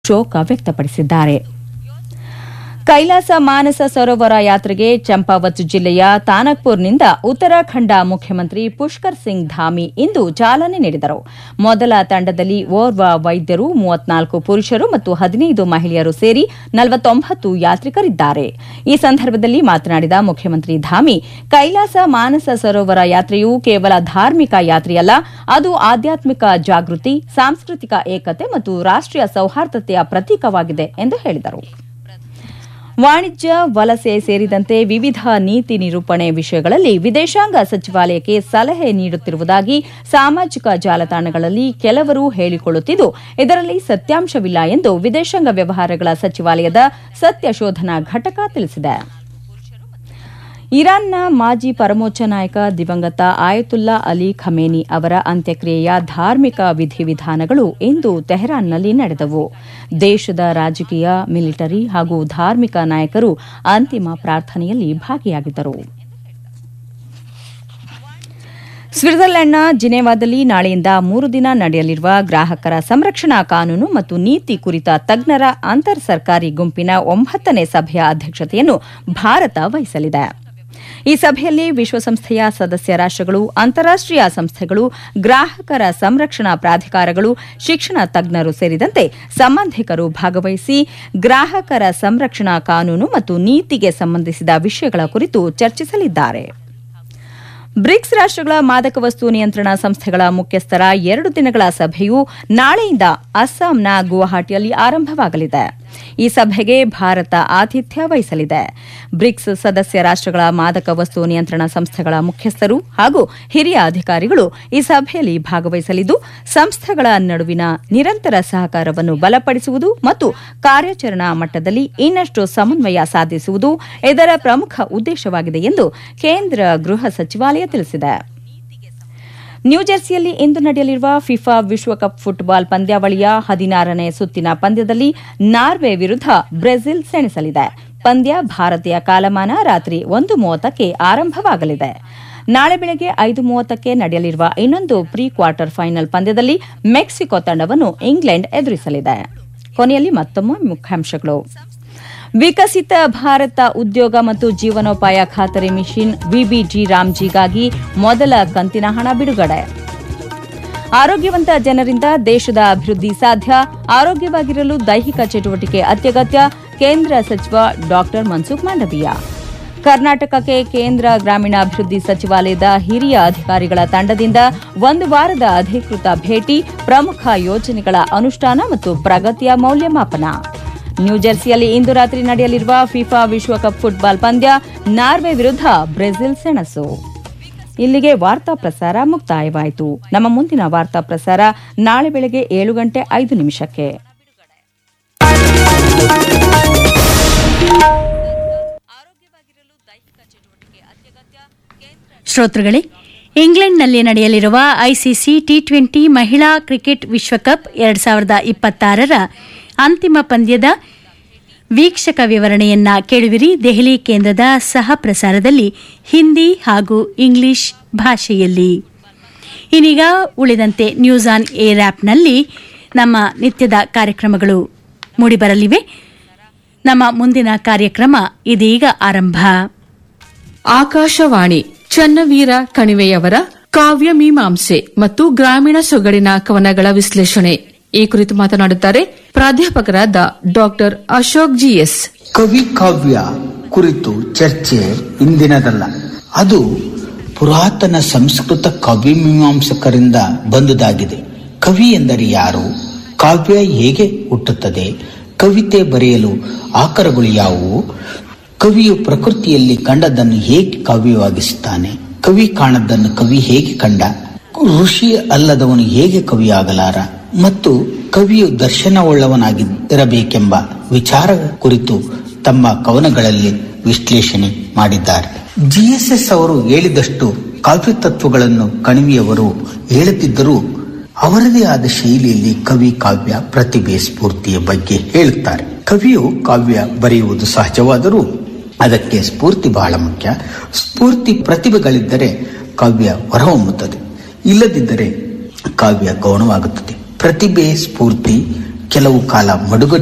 ಶೋಕ ವ್ಯಕ್ತಪಡಿಸಿದ್ದಾರೆ ಕೈಲಾಸ ಮಾನಸ ಸರೋವರ ಯಾತ್ರೆಗೆ ಚಂಪಾವತ್ ಜಿಲ್ಲೆಯ ತಾನಕ್ಪುರ್ನಿಂದ ಉತ್ತರಾಖಂಡ ಮುಖ್ಯಮಂತ್ರಿ ಪುಷ್ಕರ್ ಸಿಂಗ್ ಧಾಮಿ ಇಂದು ಚಾಲನೆ ನೀಡಿದರು ಮೊದಲ ತಂಡದಲ್ಲಿ ಓರ್ವ ವೈದ್ಯರು ಮೂವತ್ನಾಲ್ಕು ಪುರುಷರು ಮತ್ತು ಹದಿನೈದು ಮಹಿಳೆಯರು ಸೇರಿ ನಲವತ್ತೊಂಬತ್ತು ಯಾತ್ರಿಕರಿದ್ದಾರೆ ಈ ಸಂದರ್ಭದಲ್ಲಿ ಮಾತನಾಡಿದ ಮುಖ್ಯಮಂತ್ರಿ ಧಾಮಿ ಕೈಲಾಸ ಮಾನಸ ಸರೋವರ ಯಾತ್ರೆಯು ಕೇವಲ ಧಾರ್ಮಿಕ ಯಾತ್ರೆಯಲ್ಲ ಅದು ಆಧ್ಯಾತ್ಮಿಕ ಜಾಗೃತಿ ಸಾಂಸ್ಕೃತಿಕ ಏಕತೆ ಮತ್ತು ರಾಷ್ಟೀಯ ಸೌಹಾರ್ದತೆಯ ಪ್ರತೀಕವಾಗಿದೆ ಎಂದು ಹೇಳಿದರು ವಾಣಿಜ್ಯ ವಲಸೆ ಸೇರಿದಂತೆ ವಿವಿಧ ನೀತಿ ನಿರೂಪಣೆ ವಿಷಯಗಳಲ್ಲಿ ವಿದೇಶಾಂಗ ಸಚಿವಾಲಯಕ್ಕೆ ಸಲಹೆ ನೀಡುತ್ತಿರುವುದಾಗಿ ಸಾಮಾಜಿಕ ಜಾಲತಾಣಗಳಲ್ಲಿ ಕೆಲವರು ಹೇಳಿಕೊಳ್ಳುತ್ತಿದ್ದು ಇದರಲ್ಲಿ ಸತ್ಯಾಂಶವಿಲ್ಲ ಎಂದು ವಿದೇಶಾಂಗ ವ್ಯವಹಾರಗಳ ಸಚಿವಾಲಯದ ಸತ್ಯಶೋಧನಾ ಘಟಕ ತಿಳಿಸಿದೆ ಇರಾನ್ನ ಮಾಜಿ ಪರಮೋಚ್ಚ ನಾಯಕ ದಿವಂಗತ ಆಯತುಲ್ಲಾ ಅಲಿ ಖಮೇನಿ ಅವರ ಅಂತ್ಯಕ್ರಿಯೆಯ ಧಾರ್ಮಿಕ ವಿಧಿವಿಧಾನಗಳು ಇಂದು ತೆಹರಾನ್ನಲ್ಲಿ ನಡೆದವು ದೇಶದ ರಾಜಕೀಯ ಮಿಲಿಟರಿ ಹಾಗೂ ಧಾರ್ಮಿಕ ನಾಯಕರು ಅಂತಿಮ ಪ್ರಾರ್ಥನೆಯಲ್ಲಿ ಭಾಗಿಯಾಗಿದ್ದರು ಸ್ವಿಟ್ಜರ್ಲೆಂಡ್ನ ಜಿನೆವಾದಲ್ಲಿ ನಾಳೆಯಿಂದ ಮೂರು ದಿನ ನಡೆಯಲಿರುವ ಗ್ರಾಹಕರ ಸಂರಕ್ಷಣಾ ಕಾನೂನು ಮತ್ತು ನೀತಿ ಕುರಿತ ತಜ್ಞರ ಅಂತರ್ ಸರ್ಕಾರಿ ಗುಂಪಿನ ಒಂಬತ್ತನೇ ಸಭೆಯ ಅಧ್ಯಕ್ಷತೆಯನ್ನು ಭಾರತ ವಹಿಸಲಿದೆ ಈ ಸಭೆಯಲ್ಲಿ ವಿಶ್ವಸಂಸ್ಥೆಯ ಸದಸ್ಯ ರಾಷ್ಟಗಳು ಅಂತಾರಾಷ್ಟೀಯ ಸಂಸ್ಥೆಗಳು ಗ್ರಾಹಕರ ಸಂರಕ್ಷಣಾ ಪ್ರಾಧಿಕಾರಗಳು ಶಿಕ್ಷಣ ತಜ್ಞರು ಸೇರಿದಂತೆ ಸಂಬಂಧಿಕರು ಭಾಗವಹಿಸಿ ಗ್ರಾಹಕರ ಸಂರಕ್ಷಣಾ ಕಾನೂನು ಮತ್ತು ನೀತಿಗೆ ಸಂಬಂಧಿಸಿದ ವಿಷಯಗಳ ಕುರಿತು ಚರ್ಚಿಸಲಿದ್ದಾರೆ ಬ್ರಿಕ್ಸ್ ರಾಷ್ಟಗಳ ಮಾದಕ ವಸ್ತು ನಿಯಂತ್ರಣ ಸಂಸ್ಥೆಗಳ ಮುಖ್ಯಸ್ಥರ ಎರಡು ದಿನಗಳ ಸಭೆಯು ನಾಳೆಯಿಂದ ಅಸ್ಸಾಂನ ಗುವಾಹಟಿಯಲ್ಲಿ ಆರಂಭವಾಗಲಿದೆ ಈ ಸಭೆಗೆ ಭಾರತ ಆತಿಥ್ಯ ವಹಿಸಲಿದೆ ಬ್ರಿಕ್ಸ್ ಸದಸ್ಯ ರಾಷ್ಟಗಳ ಮಾದಕ ವಸ್ತು ನಿಯಂತ್ರಣ ಸಂಸ್ಥೆಗಳ ಮುಖ್ಯಸ್ಥರು ಹಾಗೂ ಹಿರಿಯ ಅಧಿಕಾರಿಗಳು ಈ ಸಭೆಯಲ್ಲಿ ಭಾಗವಹಿಸಲಿದ್ದು ಸಂಸ್ಥೆಗಳ ನಡುವಿನ ನಿರಂತರ ಸಹಕಾರವನ್ನು ಬಲಪಡಿಸುವುದು ಮತ್ತು ಕಾರ್ಯಾಚರಣಾ ಮಟ್ಟದಲ್ಲಿ ಇನ್ನಷ್ಟು ಸಮನ್ವಯ ಸಾಧಿಸುವುದು ಇದರ ಪ್ರಮುಖ ಉದ್ದೇಶವಾಗಿದೆ ಎಂದು ಕೇಂದ್ರ ಗೃಹ ಸಚಿವಾಲಯ ತಿಳಿಸಿದೆ ನ್ಯೂಜೆರ್ಸಿಯಲ್ಲಿ ಇಂದು ನಡೆಯಲಿರುವ ಫಿಫಾ ವಿಶ್ವಕಪ್ ಫುಟ್ಬಾಲ್ ಪಂದ್ಯಾವಳಿಯ ಹದಿನಾರನೇ ಸುತ್ತಿನ ಪಂದ್ಯದಲ್ಲಿ ನಾರ್ವೆ ವಿರುದ್ಧ ಬ್ರೆಜಿಲ್ ಸೆಣಸಲಿದೆ ಪಂದ್ಯ ಭಾರತೀಯ ಕಾಲಮಾನ ರಾತ್ರಿ ಒಂದು ಮೂವತ್ತಕ್ಕೆ ಆರಂಭವಾಗಲಿದೆ ನಾಳೆ ಬೆಳಗ್ಗೆ ಐದು ಮೂವತ್ತಕ್ಕೆ ನಡೆಯಲಿರುವ ಇನ್ನೊಂದು ಪ್ರೀ ಕ್ವಾರ್ಟರ್ ಫೈನಲ್ ಪಂದ್ಯದಲ್ಲಿ ಮೆಕ್ಸಿಕೋ ತಂಡವನ್ನು ಇಂಗ್ಲೆಂಡ್ ಎದುರಿಸಲಿದೆ ಕೊನೆಯಲ್ಲಿ ಮತ್ತೊಮ್ಮೆ ಮುಖ್ಯಾಂಶಗಳು ವಿಕಸಿತ ಭಾರತ ಉದ್ಯೋಗ ಮತ್ತು ಜೀವನೋಪಾಯ ಖಾತರಿ ಮಿಷನ್ ವಿಬಿಜಿ ರಾಮ್ಜಿಗಾಗಿ ಮೊದಲ ಕಂತಿನ ಹಣ ಬಿಡುಗಡೆ ಆರೋಗ್ಯವಂತ ಜನರಿಂದ ದೇಶದ ಅಭಿವೃದ್ಧಿ ಸಾಧ್ಯ ಆರೋಗ್ಯವಾಗಿರಲು ದೈಹಿಕ ಚಟುವಟಿಕೆ ಅತ್ಯಗತ್ಯ ಕೇಂದ್ರ ಸಚಿವ ಡಾ ಮನ್ಸುಖ್ ಮಾಂಡವೀಯ ಕರ್ನಾಟಕಕ್ಕೆ ಕೇಂದ್ರ ಗ್ರಾಮೀಣಾಭಿವೃದ್ಧಿ ಸಚಿವಾಲಯದ ಹಿರಿಯ ಅಧಿಕಾರಿಗಳ ತಂಡದಿಂದ ಒಂದು ವಾರದ ಅಧಿಕೃತ ಭೇಟಿ ಪ್ರಮುಖ ಯೋಜನೆಗಳ ಅನುಷ್ಠಾನ ಮತ್ತು ಪ್ರಗತಿಯ ಮೌಲ್ಯಮಾಪನ ನ್ಯೂಜೆರ್ಸಿಯಲ್ಲಿ ಇಂದು ರಾತ್ರಿ ನಡೆಯಲಿರುವ ಫಿಫಾ ವಿಶ್ವಕಪ್ ಫುಟ್ಬಾಲ್ ಪಂದ್ಯ ನಾರ್ವೆ ವಿರುದ್ಧ ಬ್ರೆಜಿಲ್ ಸೆಣಸು ಇಲ್ಲಿಗೆ ವಾರ್ತಾ ಪ್ರಸಾರ ಮುಕ್ತಾಯವಾಯಿತು ನಮ್ಮ ಮುಂದಿನ ವಾರ್ತಾ ಪ್ರಸಾರ ನಾಳೆ ಬೆಳಗ್ಗೆ ಏಳು ಗಂಟೆ ಐದು ನಿಮಿಷಕ್ಕೆ ಶ್ರೋತೃಗಳೇ ಇಂಗ್ಲೆಂಡ್ನಲ್ಲಿ ನಡೆಯಲಿರುವ ಐಸಿಸಿ ಟಿ ಟ್ವೆಂಟಿ ಮಹಿಳಾ ಕ್ರಿಕೆಟ್ ವಿಶ್ವಕಪ್ ಎರಡ್ ಸಾವಿರದ ಇಪ್ಪತ್ತಾರರ ಅಂತಿಮ ಪಂದ್ಯದ ವೀಕ್ಷಕ ವಿವರಣೆಯನ್ನ ಕೇಳುವಿರಿ ದೆಹಲಿ ಕೇಂದ್ರದ ಸಹ ಪ್ರಸಾರದಲ್ಲಿ ಹಿಂದಿ ಹಾಗೂ ಇಂಗ್ಲಿಷ್ ಭಾಷೆಯಲ್ಲಿ ಇನ್ನೀಗ ಉಳಿದಂತೆ ನ್ಯೂಸ್ ಆನ್ ಏರ್ ಆಪ್ನಲ್ಲಿ ನಮ್ಮ ನಿತ್ಯದ ಕಾರ್ಯಕ್ರಮಗಳು ಮೂಡಿಬರಲಿವೆ ನಮ್ಮ ಮುಂದಿನ ಕಾರ್ಯಕ್ರಮ ಇದೀಗ ಆರಂಭ ಆಕಾಶವಾಣಿ ಚನ್ನವೀರ ಕಣಿವೆಯವರ ಕಾವ್ಯ ಮೀಮಾಂಸೆ ಮತ್ತು ಗ್ರಾಮೀಣ ಸೊಗಡಿನ ಕವನಗಳ ವಿಶ್ಲೇಷಣೆ ಈ ಕುರಿತು ಮಾತನಾಡುತ್ತಾರೆ ಪ್ರಾಧ್ಯಾಪಕರಾದ ಡಾಕ್ಟರ್ ಅಶೋಕ್ ಜಿಎಸ್ ಕವಿ ಕಾವ್ಯ ಕುರಿತು ಚರ್ಚೆ ಇಂದಿನದಲ್ಲ ಅದು ಪುರಾತನ ಸಂಸ್ಕೃತ ಕವಿ ಮೀಮಾಂಸಕರಿಂದ ಬಂದುದಾಗಿದೆ ಕವಿ ಎಂದರೆ ಯಾರು ಕಾವ್ಯ ಹೇಗೆ ಹುಟ್ಟುತ್ತದೆ ಕವಿತೆ ಬರೆಯಲು ಆಕರಗಳು ಯಾವುವು ಕವಿಯು ಪ್ರಕೃತಿಯಲ್ಲಿ ಕಂಡದ್ದನ್ನು ಹೇಗೆ ಕಾವ್ಯವಾಗಿಸುತ್ತಾನೆ ಕವಿ ಕಾಣದ್ದನ್ನು ಕವಿ ಹೇಗೆ ಕಂಡ ಋಷಿ ಅಲ್ಲದವನು ಹೇಗೆ ಕವಿಯಾಗಲಾರ ಮತ್ತು ಕವಿಯು ದರ್ಶನವುಳ್ಳವನಾಗಿರಬೇಕೆಂಬ ವಿಚಾರ ಕುರಿತು ತಮ್ಮ ಕವನಗಳಲ್ಲಿ ವಿಶ್ಲೇಷಣೆ ಮಾಡಿದ್ದಾರೆ ಜಿಎಸ್ಎಸ್ ಅವರು ಹೇಳಿದಷ್ಟು ಕಾವ್ಯ ತತ್ವಗಳನ್ನು ಕಣಿವೆಯವರು ಹೇಳುತ್ತಿದ್ದರೂ ಅವರದೇ ಆದ ಶೈಲಿಯಲ್ಲಿ ಕವಿ ಕಾವ್ಯ ಪ್ರತಿಭೆ ಸ್ಫೂರ್ತಿಯ ಬಗ್ಗೆ ಹೇಳುತ್ತಾರೆ ಕವಿಯು ಕಾವ್ಯ ಬರೆಯುವುದು ಸಹಜವಾದರೂ ಅದಕ್ಕೆ ಸ್ಫೂರ್ತಿ ಬಹಳ ಮುಖ್ಯ ಸ್ಫೂರ್ತಿ ಪ್ರತಿಭೆಗಳಿದ್ದರೆ ಕಾವ್ಯ ಹೊರಹೊಮ್ಮುತ್ತದೆ ಇಲ್ಲದಿದ್ದರೆ ಕಾವ್ಯ ಗೌಣವಾಗುತ್ತದೆ ಪ್ರತಿಭೆ ಸ್ಫೂರ್ತಿ ಕೆಲವು ಕಾಲ ಮಡುಗಟ್ಟು